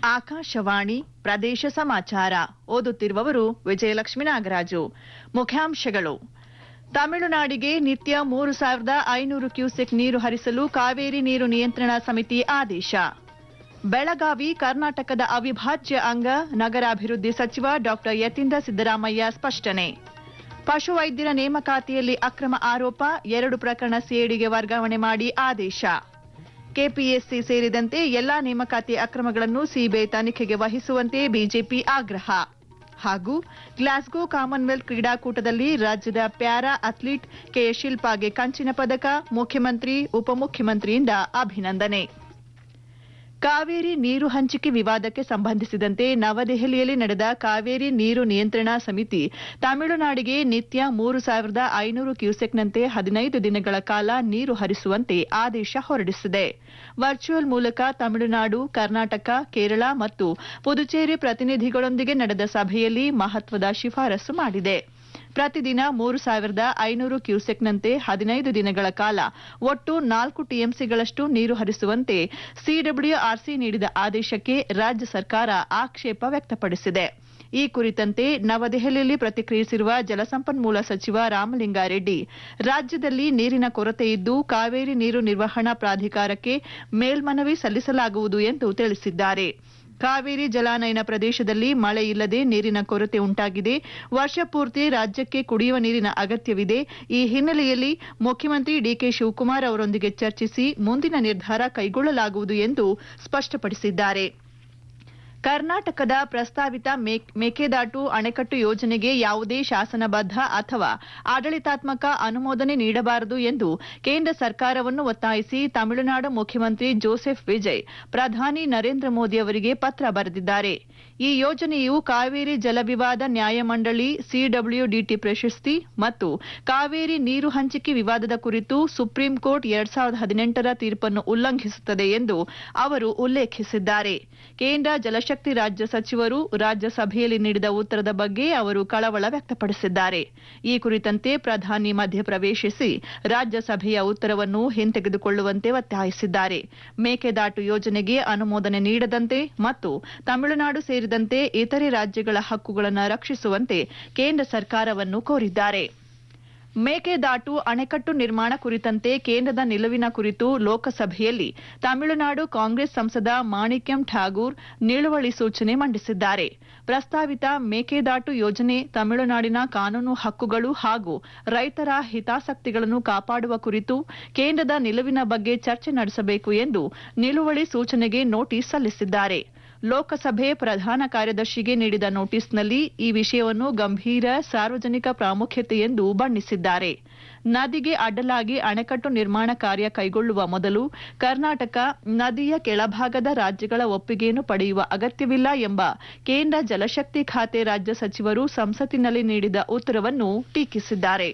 ಆಕಾಶವಾಣಿ ಪ್ರದೇಶ ಸಮಾಚಾರ ಓದುತ್ತಿರುವವರು ವಿಜಯಲಕ್ಷ್ಮಿ ನಾಗರಾಜು ಮುಖ್ಯಾಂಶಗಳು ತಮಿಳುನಾಡಿಗೆ ನಿತ್ಯ ಮೂರು ಸಾವಿರದ ಐನೂರು ಕ್ಯೂಸೆಕ್ ನೀರು ಹರಿಸಲು ಕಾವೇರಿ ನೀರು ನಿಯಂತ್ರಣ ಸಮಿತಿ ಆದೇಶ ಬೆಳಗಾವಿ ಕರ್ನಾಟಕದ ಅವಿಭಾಜ್ಯ ಅಂಗ ನಗರಾಭಿವೃದ್ಧಿ ಸಚಿವ ಡಾ ಯತೀಂದ್ರ ಸಿದ್ದರಾಮಯ್ಯ ಸ್ಪಷ್ಟನೆ ಪಶುವೈದ್ಯರ ನೇಮಕಾತಿಯಲ್ಲಿ ಅಕ್ರಮ ಆರೋಪ ಎರಡು ಪ್ರಕರಣ ಸಿಐಡಿಗೆ ವರ್ಗಾವಣೆ ಮಾಡಿ ಆದೇಶ ಕೆಪಿಎಸ್ಸಿ ಸೇರಿದಂತೆ ಎಲ್ಲಾ ನೇಮಕಾತಿ ಅಕ್ರಮಗಳನ್ನು ಸಿಬಿಐ ತನಿಖೆಗೆ ವಹಿಸುವಂತೆ ಬಿಜೆಪಿ ಆಗ್ರಹ ಹಾಗೂ ಗ್ಲಾಸ್ಗೋ ಕಾಮನ್ವೆಲ್ತ್ ಕ್ರೀಡಾಕೂಟದಲ್ಲಿ ರಾಜ್ಯದ ಪ್ಯಾರಾ ಅಥ್ಲೀಟ್ ಕೆ ಶಿಲ್ಪಾಗೆ ಕಂಚಿನ ಪದಕ ಮುಖ್ಯಮಂತ್ರಿ ಉಪಮುಖ್ಯಮಂತ್ರಿಯಿಂದ ಅಭಿನಂದನೆ ಕಾವೇರಿ ನೀರು ಹಂಚಿಕೆ ವಿವಾದಕ್ಕೆ ಸಂಬಂಧಿಸಿದಂತೆ ನವದೆಹಲಿಯಲ್ಲಿ ನಡೆದ ಕಾವೇರಿ ನೀರು ನಿಯಂತ್ರಣಾ ಸಮಿತಿ ತಮಿಳುನಾಡಿಗೆ ನಿತ್ಯ ಮೂರು ಸಾವಿರದ ಐನೂರು ಕ್ಯೂಸೆಕ್ನಂತೆ ಹದಿನೈದು ದಿನಗಳ ಕಾಲ ನೀರು ಹರಿಸುವಂತೆ ಆದೇಶ ಹೊರಡಿಸಿದೆ ವರ್ಚುವಲ್ ಮೂಲಕ ತಮಿಳುನಾಡು ಕರ್ನಾಟಕ ಕೇರಳ ಮತ್ತು ಪುದುಚೇರಿ ಪ್ರತಿನಿಧಿಗಳೊಂದಿಗೆ ನಡೆದ ಸಭೆಯಲ್ಲಿ ಮಹತ್ವದ ಶಿಫಾರಸು ಮಾಡಿದೆ ಪ್ರತಿದಿನ ಮೂರು ಸಾವಿರದ ಐನೂರು ಕ್ಯೂಸೆಕ್ನಂತೆ ಹದಿನೈದು ದಿನಗಳ ಕಾಲ ಒಟ್ಟು ನಾಲ್ಕು ಟಿಎಂಸಿಗಳಷ್ಟು ನೀರು ಹರಿಸುವಂತೆ ಸಿಡಬ್ಲ್ಯೂಆರ್ಸಿ ನೀಡಿದ ಆದೇಶಕ್ಕೆ ರಾಜ್ಯ ಸರ್ಕಾರ ಆಕ್ಷೇಪ ವ್ಯಕ್ತಪಡಿಸಿದೆ ಈ ಕುರಿತಂತೆ ನವದೆಹಲಿಯಲ್ಲಿ ಪ್ರತಿಕ್ರಿಯಿಸಿರುವ ಜಲಸಂಪನ್ಮೂಲ ಸಚಿವ ರಾಮಲಿಂಗಾರೆಡ್ಡಿ ರಾಜ್ಯದಲ್ಲಿ ನೀರಿನ ಕೊರತೆ ಇದ್ದು ಕಾವೇರಿ ನೀರು ನಿರ್ವಹಣಾ ಪ್ರಾಧಿಕಾರಕ್ಕೆ ಮೇಲ್ಮನವಿ ಸಲ್ಲಿಸಲಾಗುವುದು ಎಂದು ತಿಳಿಸಿದ್ದಾರೆ ಕಾವೇರಿ ಜಲಾನಯನ ಪ್ರದೇಶದಲ್ಲಿ ಮಳೆ ಇಲ್ಲದೆ ನೀರಿನ ಕೊರತೆ ಉಂಟಾಗಿದೆ ವರ್ಷಪೂರ್ತಿ ರಾಜ್ಯಕ್ಕೆ ಕುಡಿಯುವ ನೀರಿನ ಅಗತ್ಯವಿದೆ ಈ ಹಿನ್ನೆಲೆಯಲ್ಲಿ ಮುಖ್ಯಮಂತ್ರಿ ಡಿಕೆ ಶಿವಕುಮಾರ್ ಅವರೊಂದಿಗೆ ಚರ್ಚಿಸಿ ಮುಂದಿನ ನಿರ್ಧಾರ ಕೈಗೊಳ್ಳಲಾಗುವುದು ಎಂದು ಸ್ಪಷ್ಟಪಡಿಸಿದ್ದಾರೆ ಕರ್ನಾಟಕದ ಪ್ರಸ್ತಾವಿತ ಮೇಕೆದಾಟು ಅಣೆಕಟ್ಟು ಯೋಜನೆಗೆ ಯಾವುದೇ ಶಾಸನಬದ್ಧ ಅಥವಾ ಆಡಳಿತಾತ್ಮಕ ಅನುಮೋದನೆ ನೀಡಬಾರದು ಎಂದು ಕೇಂದ್ರ ಸರ್ಕಾರವನ್ನು ಒತ್ತಾಯಿಸಿ ತಮಿಳುನಾಡು ಮುಖ್ಯಮಂತ್ರಿ ಜೋಸೆಫ್ ವಿಜಯ್ ಪ್ರಧಾನಿ ನರೇಂದ್ರ ಮೋದಿ ಅವರಿಗೆ ಪತ್ರ ಬರೆದಿದ್ದಾರೆ ಈ ಯೋಜನೆಯು ಕಾವೇರಿ ಜಲವಿವಾದ ನ್ಯಾಯಮಂಡಳಿ ಸಿಡಬ್ಲ್ಯೂಡಿಟಿ ಪ್ರಶಸ್ತಿ ಮತ್ತು ಕಾವೇರಿ ನೀರು ಹಂಚಿಕೆ ವಿವಾದದ ಕುರಿತು ಸುಪ್ರೀಂ ಕೋರ್ಟ್ ಎರಡ್ ಸಾವಿರದ ಹದಿನೆಂಟರ ತೀರ್ಪನ್ನು ಉಲ್ಲಂಘಿಸುತ್ತದೆ ಎಂದು ಅವರು ಉಲ್ಲೇಖಿಸಿದ್ದಾರೆ ಕೇಂದ್ರ ಜಲಶಕ್ತಿ ರಾಜ್ಯ ಸಚಿವರು ರಾಜ್ಯಸಭೆಯಲ್ಲಿ ನೀಡಿದ ಉತ್ತರದ ಬಗ್ಗೆ ಅವರು ಕಳವಳ ವ್ಯಕ್ತಪಡಿಸಿದ್ದಾರೆ ಈ ಕುರಿತಂತೆ ಪ್ರಧಾನಿ ಮಧ್ಯಪ್ರವೇಶಿಸಿ ರಾಜ್ಯಸಭೆಯ ಉತ್ತರವನ್ನು ಹಿಂತೆಗೆದುಕೊಳ್ಳುವಂತೆ ಒತ್ತಾಯಿಸಿದ್ದಾರೆ ಮೇಕೆದಾಟು ಯೋಜನೆಗೆ ಅನುಮೋದನೆ ನೀಡದಂತೆ ಮತ್ತು ತಮಿಳುನಾಡು ಸೇರಿದಂತೆ ಇತರೆ ರಾಜ್ಯಗಳ ಹಕ್ಕುಗಳನ್ನು ರಕ್ಷಿಸುವಂತೆ ಕೇಂದ್ರ ಸರ್ಕಾರವನ್ನು ಕೋರಿದ್ದಾರೆ ಮೇಕೆದಾಟು ಅಣೆಕಟ್ಟು ನಿರ್ಮಾಣ ಕುರಿತಂತೆ ಕೇಂದ್ರದ ನಿಲುವಿನ ಕುರಿತು ಲೋಕಸಭೆಯಲ್ಲಿ ತಮಿಳುನಾಡು ಕಾಂಗ್ರೆಸ್ ಸಂಸದ ಮಾಣಿಕ್ಯಂ ಠಾಗೂರ್ ನಿಲುವಳಿ ಸೂಚನೆ ಮಂಡಿಸಿದ್ದಾರೆ ಪ್ರಸ್ತಾವಿತ ಮೇಕೆದಾಟು ಯೋಜನೆ ತಮಿಳುನಾಡಿನ ಕಾನೂನು ಹಕ್ಕುಗಳು ಹಾಗೂ ರೈತರ ಹಿತಾಸಕ್ತಿಗಳನ್ನು ಕಾಪಾಡುವ ಕುರಿತು ಕೇಂದ್ರದ ನಿಲುವಿನ ಬಗ್ಗೆ ಚರ್ಚೆ ನಡೆಸಬೇಕು ಎಂದು ನಿಲುವಳಿ ಸೂಚನೆಗೆ ನೋಟಿಸ್ ಸಲ್ಲಿಸಿದ್ದಾರೆ ಲೋಕಸಭೆ ಪ್ರಧಾನ ಕಾರ್ಯದರ್ಶಿಗೆ ನೀಡಿದ ನೋಟಿಸ್ನಲ್ಲಿ ಈ ವಿಷಯವನ್ನು ಗಂಭೀರ ಸಾರ್ವಜನಿಕ ಪ್ರಾಮುಖ್ಯತೆ ಎಂದು ಬಣ್ಣಿಸಿದ್ದಾರೆ ನದಿಗೆ ಅಡ್ಡಲಾಗಿ ಅಣೆಕಟ್ಟು ನಿರ್ಮಾಣ ಕಾರ್ಯ ಕೈಗೊಳ್ಳುವ ಮೊದಲು ಕರ್ನಾಟಕ ನದಿಯ ಕೆಳಭಾಗದ ರಾಜ್ಯಗಳ ಒಪ್ಪಿಗೆಯನ್ನು ಪಡೆಯುವ ಅಗತ್ಯವಿಲ್ಲ ಎಂಬ ಕೇಂದ್ರ ಜಲಶಕ್ತಿ ಖಾತೆ ರಾಜ್ಯ ಸಚಿವರು ಸಂಸತ್ತಿನಲ್ಲಿ ನೀಡಿದ ಉತ್ತರವನ್ನು ಟೀಕಿಸಿದ್ದಾರೆ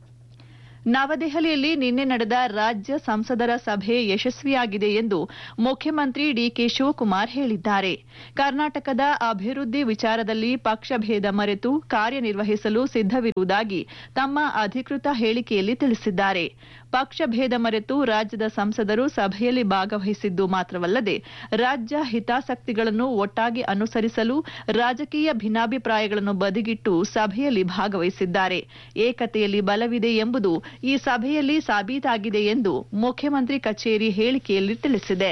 ನವದೆಹಲಿಯಲ್ಲಿ ನಿನ್ನೆ ನಡೆದ ರಾಜ್ಯ ಸಂಸದರ ಸಭೆ ಯಶಸ್ವಿಯಾಗಿದೆ ಎಂದು ಮುಖ್ಯಮಂತ್ರಿ ಡಿಕೆ ಶಿವಕುಮಾರ್ ಹೇಳಿದ್ದಾರೆ ಕರ್ನಾಟಕದ ಅಭಿವೃದ್ಧಿ ವಿಚಾರದಲ್ಲಿ ಪಕ್ಷಭೇದ ಮರೆತು ಕಾರ್ಯನಿರ್ವಹಿಸಲು ಸಿದ್ದವಿರುವುದಾಗಿ ತಮ್ಮ ಅಧಿಕೃತ ಹೇಳಿಕೆಯಲ್ಲಿ ತಿಳಿಸಿದ್ದಾರೆ ಪಕ್ಷಭೇದ ಮರೆತು ರಾಜ್ಯದ ಸಂಸದರು ಸಭೆಯಲ್ಲಿ ಭಾಗವಹಿಸಿದ್ದು ಮಾತ್ರವಲ್ಲದೆ ರಾಜ್ಯ ಹಿತಾಸಕ್ತಿಗಳನ್ನು ಒಟ್ಟಾಗಿ ಅನುಸರಿಸಲು ರಾಜಕೀಯ ಭಿನ್ನಾಭಿಪ್ರಾಯಗಳನ್ನು ಬದಿಗಿಟ್ಟು ಸಭೆಯಲ್ಲಿ ಭಾಗವಹಿಸಿದ್ದಾರೆ ಏಕತೆಯಲ್ಲಿ ಬಲವಿದೆ ಎಂಬುದು ಈ ಸಭೆಯಲ್ಲಿ ಸಾಬೀತಾಗಿದೆ ಎಂದು ಮುಖ್ಯಮಂತ್ರಿ ಕಚೇರಿ ಹೇಳಿಕೆಯಲ್ಲಿ ತಿಳಿಸಿದೆ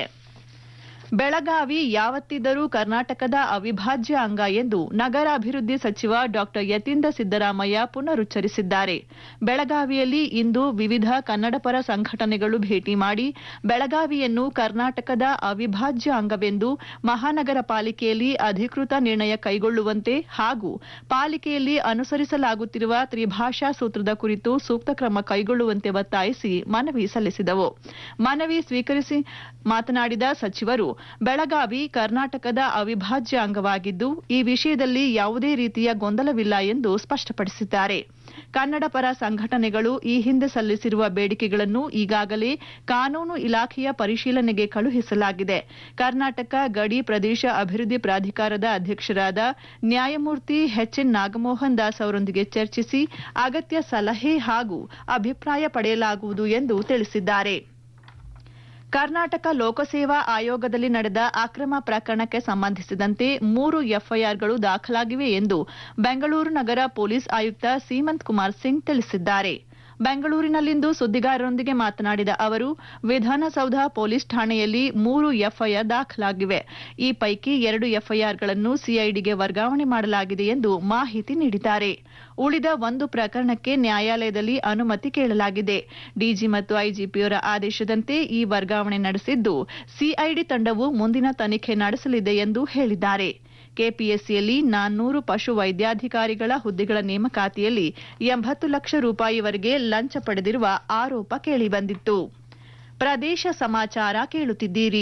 ಬೆಳಗಾವಿ ಯಾವತ್ತಿದ್ದರೂ ಕರ್ನಾಟಕದ ಅವಿಭಾಜ್ಯ ಅಂಗ ಎಂದು ನಗರಾಭಿವೃದ್ಧಿ ಸಚಿವ ಡಾ ಯತೀಂದ್ರ ಸಿದ್ದರಾಮಯ್ಯ ಪುನರುಚ್ಚರಿಸಿದ್ದಾರೆ ಬೆಳಗಾವಿಯಲ್ಲಿ ಇಂದು ವಿವಿಧ ಕನ್ನಡಪರ ಸಂಘಟನೆಗಳು ಭೇಟಿ ಮಾಡಿ ಬೆಳಗಾವಿಯನ್ನು ಕರ್ನಾಟಕದ ಅವಿಭಾಜ್ಯ ಅಂಗವೆಂದು ಮಹಾನಗರ ಪಾಲಿಕೆಯಲ್ಲಿ ಅಧಿಕೃತ ನಿರ್ಣಯ ಕೈಗೊಳ್ಳುವಂತೆ ಹಾಗೂ ಪಾಲಿಕೆಯಲ್ಲಿ ಅನುಸರಿಸಲಾಗುತ್ತಿರುವ ತ್ರಿಭಾಷಾ ಸೂತ್ರದ ಕುರಿತು ಸೂಕ್ತ ಕ್ರಮ ಕೈಗೊಳ್ಳುವಂತೆ ಒತ್ತಾಯಿಸಿ ಮನವಿ ಸಲ್ಲಿಸಿದವು ಮನವಿ ಸ್ವೀಕರಿಸಿ ಮಾತನಾಡಿದ ಸಚಿವರು ಬೆಳಗಾವಿ ಕರ್ನಾಟಕದ ಅವಿಭಾಜ್ಯ ಅಂಗವಾಗಿದ್ದು ಈ ವಿಷಯದಲ್ಲಿ ಯಾವುದೇ ರೀತಿಯ ಗೊಂದಲವಿಲ್ಲ ಎಂದು ಸ್ಪಷ್ಟಪಡಿಸಿದ್ದಾರೆ ಕನ್ನಡ ಪರ ಸಂಘಟನೆಗಳು ಈ ಹಿಂದೆ ಸಲ್ಲಿಸಿರುವ ಬೇಡಿಕೆಗಳನ್ನು ಈಗಾಗಲೇ ಕಾನೂನು ಇಲಾಖೆಯ ಪರಿಶೀಲನೆಗೆ ಕಳುಹಿಸಲಾಗಿದೆ ಕರ್ನಾಟಕ ಗಡಿ ಪ್ರದೇಶ ಅಭಿವೃದ್ಧಿ ಪ್ರಾಧಿಕಾರದ ಅಧ್ಯಕ್ಷರಾದ ನ್ಯಾಯಮೂರ್ತಿ ಎಚ್ಎನ್ ನಾಗಮೋಹನ್ ದಾಸ್ ಅವರೊಂದಿಗೆ ಚರ್ಚಿಸಿ ಅಗತ್ಯ ಸಲಹೆ ಹಾಗೂ ಅಭಿಪ್ರಾಯ ಪಡೆಯಲಾಗುವುದು ಎಂದು ತಿಳಿಸಿದ್ದಾರೆ ಕರ್ನಾಟಕ ಲೋಕಸೇವಾ ಆಯೋಗದಲ್ಲಿ ನಡೆದ ಅಕ್ರಮ ಪ್ರಕರಣಕ್ಕೆ ಸಂಬಂಧಿಸಿದಂತೆ ಮೂರು ಎಫ್ಐಆರ್ಗಳು ದಾಖಲಾಗಿವೆ ಎಂದು ಬೆಂಗಳೂರು ನಗರ ಪೊಲೀಸ್ ಆಯುಕ್ತ ಸೀಮಂತ್ ಕುಮಾರ್ ಸಿಂಗ್ ತಿಳಿಸಿದ್ದಾರೆ ಬೆಂಗಳೂರಿನಲ್ಲಿಂದು ಸುದ್ದಿಗಾರರೊಂದಿಗೆ ಮಾತನಾಡಿದ ಅವರು ವಿಧಾನಸೌಧ ಪೊಲೀಸ್ ಠಾಣೆಯಲ್ಲಿ ಮೂರು ಎಫ್ಐಆರ್ ದಾಖಲಾಗಿವೆ ಈ ಪೈಕಿ ಎರಡು ಎಫ್ಐಆರ್ಗಳನ್ನು ಸಿಐಡಿಗೆ ವರ್ಗಾವಣೆ ಮಾಡಲಾಗಿದೆ ಎಂದು ಮಾಹಿತಿ ನೀಡಿದ್ದಾರೆ ಉಳಿದ ಒಂದು ಪ್ರಕರಣಕ್ಕೆ ನ್ಯಾಯಾಲಯದಲ್ಲಿ ಅನುಮತಿ ಕೇಳಲಾಗಿದೆ ಡಿಜಿ ಮತ್ತು ಐಜಿಪಿಯವರ ಆದೇಶದಂತೆ ಈ ವರ್ಗಾವಣೆ ನಡೆಸಿದ್ದು ಸಿಐಡಿ ತಂಡವು ಮುಂದಿನ ತನಿಖೆ ನಡೆಸಲಿದೆ ಎಂದು ಹೇಳಿದ್ದಾರೆ ಕೆಪಿಎಸ್ಸಿಯಲ್ಲಿ ನಾನ್ನೂರು ಪಶು ವೈದ್ಯಾಧಿಕಾರಿಗಳ ಹುದ್ದೆಗಳ ನೇಮಕಾತಿಯಲ್ಲಿ ಎಂಬತ್ತು ಲಕ್ಷ ರೂಪಾಯಿವರೆಗೆ ಲಂಚ ಪಡೆದಿರುವ ಆರೋಪ ಕೇಳಿಬಂದಿತ್ತು ಪ್ರದೇಶ ಸಮಾಚಾರ ಕೇಳುತ್ತಿದ್ದೀರಿ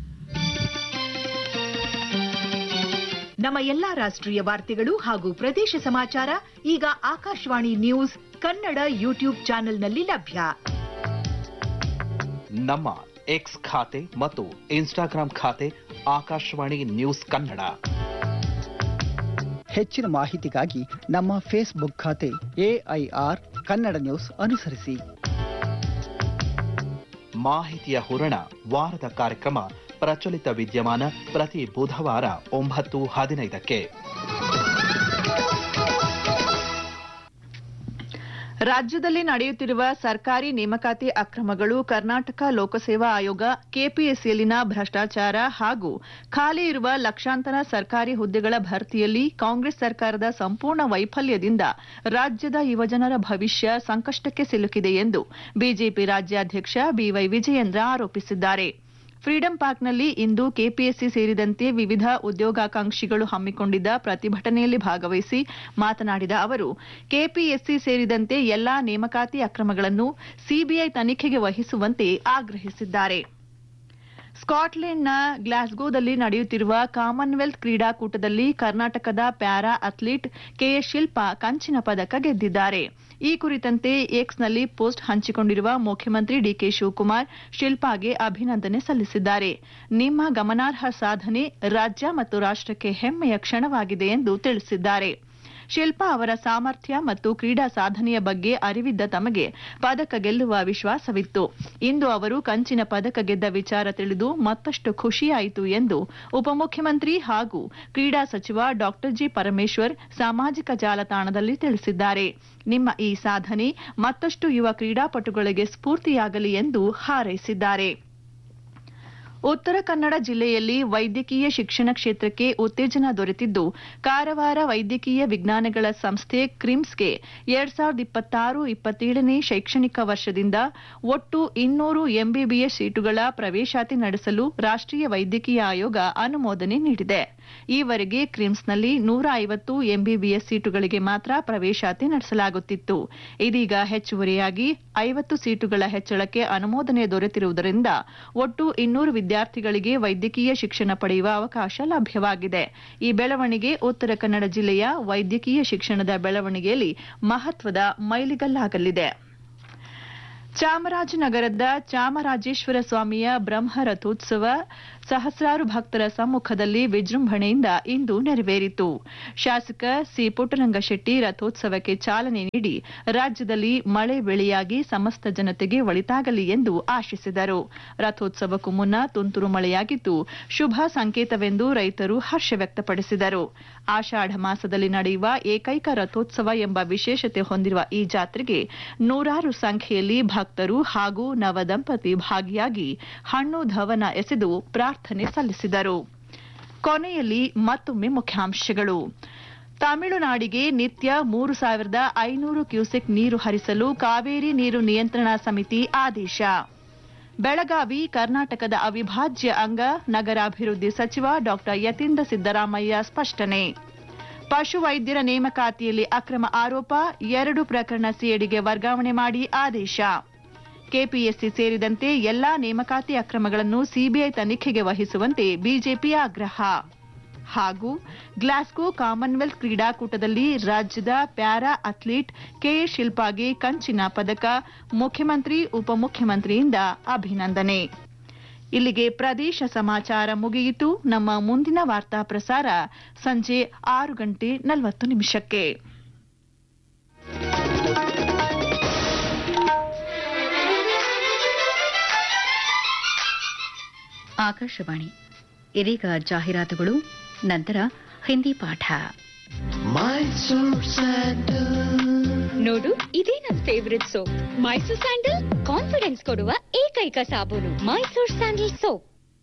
ನಮ್ಮ ಎಲ್ಲಾ ರಾಷ್ಟ್ರೀಯ ವಾರ್ತೆಗಳು ಹಾಗೂ ಪ್ರದೇಶ ಸಮಾಚಾರ ಈಗ ಆಕಾಶವಾಣಿ ನ್ಯೂಸ್ ಕನ್ನಡ ಯೂಟ್ಯೂಬ್ ಚಾನೆಲ್ನಲ್ಲಿ ಲಭ್ಯ ನಮ್ಮ ಎಕ್ಸ್ ಖಾತೆ ಮತ್ತು ಇನ್ಸ್ಟಾಗ್ರಾಂ ಖಾತೆ ಆಕಾಶವಾಣಿ ನ್ಯೂಸ್ ಕನ್ನಡ ಹೆಚ್ಚಿನ ಮಾಹಿತಿಗಾಗಿ ನಮ್ಮ ಫೇಸ್ಬುಕ್ ಖಾತೆ ಎಐಆರ್ ಕನ್ನಡ ನ್ಯೂಸ್ ಅನುಸರಿಸಿ ಮಾಹಿತಿಯ ಹೂರಣ ವಾರದ ಕಾರ್ಯಕ್ರಮ ಪ್ರಚಲಿತ ವಿದ್ಯಮಾನ ಪ್ರತಿ ಬುಧವಾರ ಒಂಬತ್ತು ಹದಿನೈದಕ್ಕೆ ರಾಜ್ಯದಲ್ಲಿ ನಡೆಯುತ್ತಿರುವ ಸರ್ಕಾರಿ ನೇಮಕಾತಿ ಅಕ್ರಮಗಳು ಕರ್ನಾಟಕ ಲೋಕಸೇವಾ ಆಯೋಗ ಕೆಪಿಎಸ್ಸಿಯಲ್ಲಿನ ಭ್ರಷ್ಟಾಚಾರ ಹಾಗೂ ಖಾಲಿ ಇರುವ ಲಕ್ಷಾಂತರ ಸರ್ಕಾರಿ ಹುದ್ದೆಗಳ ಭರ್ತಿಯಲ್ಲಿ ಕಾಂಗ್ರೆಸ್ ಸರ್ಕಾರದ ಸಂಪೂರ್ಣ ವೈಫಲ್ಯದಿಂದ ರಾಜ್ಯದ ಯುವಜನರ ಭವಿಷ್ಯ ಸಂಕಷ್ಟಕ್ಕೆ ಸಿಲುಕಿದೆ ಎಂದು ಬಿಜೆಪಿ ರಾಜ್ಯಾಧ್ಯಕ್ಷ ಬಿವೈ ವಿಜಯೇಂದ್ರ ಆರೋಪಿಸಿದ್ದಾರೆ ಫ್ರೀಡಂ ಪಾರ್ಕ್ನಲ್ಲಿ ಇಂದು ಕೆಪಿಎಸ್ಸಿ ಸೇರಿದಂತೆ ವಿವಿಧ ಉದ್ಯೋಗಾಕಾಂಕ್ಷಿಗಳು ಹಮ್ಮಿಕೊಂಡಿದ್ದ ಪ್ರತಿಭಟನೆಯಲ್ಲಿ ಭಾಗವಹಿಸಿ ಮಾತನಾಡಿದ ಅವರು ಕೆಪಿಎಸ್ಸಿ ಸೇರಿದಂತೆ ಎಲ್ಲಾ ನೇಮಕಾತಿ ಅಕ್ರಮಗಳನ್ನು ಸಿಬಿಐ ತನಿಖೆಗೆ ವಹಿಸುವಂತೆ ಆಗ್ರಹಿಸಿದ್ದಾರೆ ಸ್ಕಾಟ್ಲೆಂಡ್ನ ಗ್ಲಾಸ್ಗೋದಲ್ಲಿ ನಡೆಯುತ್ತಿರುವ ಕಾಮನ್ವೆಲ್ತ್ ಕ್ರೀಡಾಕೂಟದಲ್ಲಿ ಕರ್ನಾಟಕದ ಪ್ಯಾರಾ ಅಥ್ಲೀಟ್ ಕೆಎಸ್ ಶಿಲ್ಪಾ ಕಂಚಿನ ಪದಕ ಗೆದ್ದಿದ್ದಾರೆ ಈ ಕುರಿತಂತೆ ಎಕ್ಸ್ನಲ್ಲಿ ಪೋಸ್ಟ್ ಹಂಚಿಕೊಂಡಿರುವ ಮುಖ್ಯಮಂತ್ರಿ ಡಿಕೆ ಶಿವಕುಮಾರ್ ಶಿಲ್ಪಾಗೆ ಅಭಿನಂದನೆ ಸಲ್ಲಿಸಿದ್ದಾರೆ ನಿಮ್ಮ ಗಮನಾರ್ಹ ಸಾಧನೆ ರಾಜ್ಯ ಮತ್ತು ರಾಷ್ಟಕ್ಕೆ ಹೆಮ್ಮೆಯ ಕ್ಷಣವಾಗಿದೆ ಎಂದು ತಿಳಿಸಿದ್ದಾರೆ ಶಿಲ್ಪಾ ಅವರ ಸಾಮರ್ಥ್ಯ ಮತ್ತು ಕ್ರೀಡಾ ಸಾಧನೆಯ ಬಗ್ಗೆ ಅರಿವಿದ್ದ ತಮಗೆ ಪದಕ ಗೆಲ್ಲುವ ವಿಶ್ವಾಸವಿತ್ತು ಇಂದು ಅವರು ಕಂಚಿನ ಪದಕ ಗೆದ್ದ ವಿಚಾರ ತಿಳಿದು ಮತ್ತಷ್ಟು ಖುಷಿಯಾಯಿತು ಎಂದು ಉಪಮುಖ್ಯಮಂತ್ರಿ ಹಾಗೂ ಕ್ರೀಡಾ ಸಚಿವ ಡಾ ಜಿ ಪರಮೇಶ್ವರ್ ಸಾಮಾಜಿಕ ಜಾಲತಾಣದಲ್ಲಿ ತಿಳಿಸಿದ್ದಾರೆ ನಿಮ್ಮ ಈ ಸಾಧನೆ ಮತ್ತಷ್ಟು ಯುವ ಕ್ರೀಡಾಪಟುಗಳಿಗೆ ಸ್ಫೂರ್ತಿಯಾಗಲಿ ಎಂದು ಹಾರೈಸಿದ್ದಾರೆ ಉತ್ತರ ಕನ್ನಡ ಜಿಲ್ಲೆಯಲ್ಲಿ ವೈದ್ಯಕೀಯ ಶಿಕ್ಷಣ ಕ್ಷೇತ್ರಕ್ಕೆ ಉತ್ತೇಜನ ದೊರೆತಿದ್ದು ಕಾರವಾರ ವೈದ್ಯಕೀಯ ವಿಜ್ಞಾನಗಳ ಸಂಸ್ಥೆ ಕ್ರಿಮ್ಸ್ಗೆ ಎರಡ್ ಸಾವಿರದ ಇಪ್ಪತ್ತಾರು ಇಪ್ಪತ್ತೇಳನೇ ಶೈಕ್ಷಣಿಕ ವರ್ಷದಿಂದ ಒಟ್ಟು ಇನ್ನೂರು ಎಂಬಿಬಿಎಸ್ ಸೀಟುಗಳ ಪ್ರವೇಶಾತಿ ನಡೆಸಲು ರಾಷ್ಟೀಯ ವೈದ್ಯಕೀಯ ಆಯೋಗ ಅನುಮೋದನೆ ನೀಡಿದೆ ಈವರೆಗೆ ಕ್ರಿಮ್ಸ್ನಲ್ಲಿ ನೂರ ಐವತ್ತು ಎಂಬಿಬಿಎಸ್ ಸೀಟುಗಳಿಗೆ ಮಾತ್ರ ಪ್ರವೇಶಾತಿ ನಡೆಸಲಾಗುತ್ತಿತ್ತು ಇದೀಗ ಹೆಚ್ಚುವರಿಯಾಗಿ ಐವತ್ತು ಸೀಟುಗಳ ಹೆಚ್ಚಳಕ್ಕೆ ಅನುಮೋದನೆ ದೊರೆತಿರುವುದರಿಂದ ಒಟ್ಟು ಇನ್ನೂರು ವಿದ್ಯಾರ್ಥಿಗಳಿಗೆ ವೈದ್ಯಕೀಯ ಶಿಕ್ಷಣ ಪಡೆಯುವ ಅವಕಾಶ ಲಭ್ಯವಾಗಿದೆ ಈ ಬೆಳವಣಿಗೆ ಉತ್ತರ ಕನ್ನಡ ಜಿಲ್ಲೆಯ ವೈದ್ಯಕೀಯ ಶಿಕ್ಷಣದ ಬೆಳವಣಿಗೆಯಲ್ಲಿ ಮಹತ್ವದ ಮೈಲಿಗಲ್ಲಾಗಲಿದೆ ಚಾಮರಾಜನಗರದ ಚಾಮರಾಜೇಶ್ವರ ಸ್ವಾಮಿಯ ಬ್ರಹ್ಮ ರಥೋತ್ಸವ ಸಹಸ್ರಾರು ಭಕ್ತರ ಸಮ್ಮುಖದಲ್ಲಿ ವಿಜೃಂಭಣೆಯಿಂದ ಇಂದು ನೆರವೇರಿತು ಶಾಸಕ ಸಿ ಪುಟ್ಟರಂಗಶೆಟ್ಟಿ ರಥೋತ್ಸವಕ್ಕೆ ಚಾಲನೆ ನೀಡಿ ರಾಜ್ಯದಲ್ಲಿ ಮಳೆ ಬೆಳೆಯಾಗಿ ಸಮಸ್ತ ಜನತೆಗೆ ಒಳಿತಾಗಲಿ ಎಂದು ಆಶಿಸಿದರು ರಥೋತ್ಸವಕ್ಕೂ ಮುನ್ನ ತುಂತುರು ಮಳೆಯಾಗಿದ್ದು ಶುಭ ಸಂಕೇತವೆಂದು ರೈತರು ಹರ್ಷ ವ್ಯಕ್ತಪಡಿಸಿದರು ಆಷಾಢ ಮಾಸದಲ್ಲಿ ನಡೆಯುವ ಏಕೈಕ ರಥೋತ್ಸವ ಎಂಬ ವಿಶೇಷತೆ ಹೊಂದಿರುವ ಈ ಜಾತ್ರೆಗೆ ನೂರಾರು ಸಂಖ್ಯೆಯಲ್ಲಿ ಭಕ್ತರು ಹಾಗೂ ನವದಂಪತಿ ಭಾಗಿಯಾಗಿ ಹಣ್ಣು ಧವನ ಎಸೆದು ಪ್ರಾರ್ಥನೆ ಸಲ್ಲಿಸಿದರು ಕೊನೆಯಲ್ಲಿ ಮತ್ತೊಮ್ಮೆ ಮುಖ್ಯಾಂಶಗಳು ತಮಿಳುನಾಡಿಗೆ ನಿತ್ಯ ಮೂರು ಸಾವಿರದ ಐನೂರು ಕ್ಯೂಸೆಕ್ ನೀರು ಹರಿಸಲು ಕಾವೇರಿ ನೀರು ನಿಯಂತ್ರಣಾ ಸಮಿತಿ ಆದೇಶ ಬೆಳಗಾವಿ ಕರ್ನಾಟಕದ ಅವಿಭಾಜ್ಯ ಅಂಗ ನಗರಾಭಿವೃದ್ಧಿ ಸಚಿವ ಡಾ ಯತೀಂದ್ರ ಸಿದ್ದರಾಮಯ್ಯ ಸ್ಪಷ್ಟನೆ ಪಶುವೈದ್ಯರ ನೇಮಕಾತಿಯಲ್ಲಿ ಅಕ್ರಮ ಆರೋಪ ಎರಡು ಪ್ರಕರಣ ಸಿಐಡಿಗೆ ವರ್ಗಾವಣೆ ಮಾಡಿ ಆದೇಶ ಕೆಪಿಎಸ್ಸಿ ಸೇರಿದಂತೆ ಎಲ್ಲಾ ನೇಮಕಾತಿ ಅಕ್ರಮಗಳನ್ನು ಸಿಬಿಐ ತನಿಖೆಗೆ ವಹಿಸುವಂತೆ ಬಿಜೆಪಿ ಆಗ್ರಹ ಹಾಗೂ ಗ್ಲಾಸ್ಗೋ ಕಾಮನ್ವೆಲ್ತ್ ಕ್ರೀಡಾಕೂಟದಲ್ಲಿ ರಾಜ್ಯದ ಪ್ಯಾರಾ ಅಥ್ಲೀಟ್ ಕೆಎ ಶಿಲ್ಪಾಗೆ ಕಂಚಿನ ಪದಕ ಮುಖ್ಯಮಂತ್ರಿ ಉಪಮುಖ್ಯಮಂತ್ರಿಯಿಂದ ಅಭಿನಂದನೆ ಇಲ್ಲಿಗೆ ಪ್ರದೇಶ ಸಮಾಚಾರ ಮುಗಿಯಿತು ನಮ್ಮ ಮುಂದಿನ ವಾರ್ತಾ ಪ್ರಸಾರ ಸಂಜೆ ಆರು ಗಂಟೆ ನಲವತ್ತು ನಿಮಿಷಕ್ಕೆ ಆಕಾಶವಾಣಿ ಇದೀಗ ಜಾಹೀರಾತುಗಳು ನಂತರ ಹಿಂದಿ ಪಾಠ ನೋಡು ಇದೇ ನನ್ favourite soap Mysore sandal confidence ಕೊಡುವ ಏಕೈಕ ಸಾಬೂನು ಮೈಸೂರ್ ಸ್ಯಾಂಡಲ್ ಸೋಪ್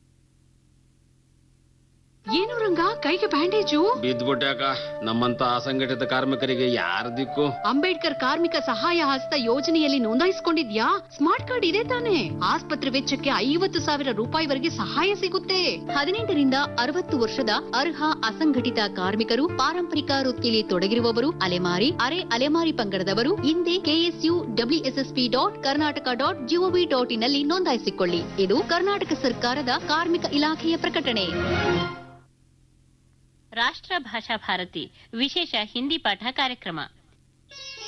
ಏನು ರಂಗ ಕೈಗೆ ಬ್ಯಾಂಡೇಜು ಬಿದ್ದ್ಬಿಟ್ಯಾಕ ನಮ್ಮಂತ ಅಸಂಘಟಿತ ಕಾರ್ಮಿಕರಿಗೆ ಯಾರ ದಿಕ್ಕು ಅಂಬೇಡ್ಕರ್ ಕಾರ್ಮಿಕ ಸಹಾಯ ಹಸ್ತ ಯೋಜನೆಯಲ್ಲಿ ನೋಂದಾಯಿಸಿಕೊಂಡಿದ್ಯಾ ಸ್ಮಾರ್ಟ್ ಕಾರ್ಡ್ ಇದೆ ತಾನೆ ಆಸ್ಪತ್ರೆ ವೆಚ್ಚಕ್ಕೆ ಐವತ್ತು ಸಾವಿರ ರೂಪಾಯಿವರೆಗೆ ಸಹಾಯ ಸಿಗುತ್ತೆ ಹದಿನೆಂಟರಿಂದ ಅರವತ್ತು ವರ್ಷದ ಅರ್ಹ ಅಸಂಘಟಿತ ಕಾರ್ಮಿಕರು ಪಾರಂಪರಿಕ ವೃತ್ತಿಯಲ್ಲಿ ತೊಡಗಿರುವವರು ಅಲೆಮಾರಿ ಅರೆ ಅಲೆಮಾರಿ ಪಂಗಡದವರು ಹಿಂದೆ K S U W S S P dot Karnataka dot G O V dot ಇನ್ನಲ್ಲಿ ನೋಂದಾಯಿಸಿಕೊಳ್ಳಿ ಇದು ಕರ್ನಾಟಕ ಸರ್ಕಾರದ ಕಾರ್ಮಿಕ ಇಲಾಖೆಯ ಪ್ರಕಟಣೆ ರಾಷ್ಟ್ರ ಭಾಷಾ ಭಾರತಿ ವಿಶೇಷ ಹಿಂದಿ ಪಾಠ ಕಾರ್ಯಕ್ರಮ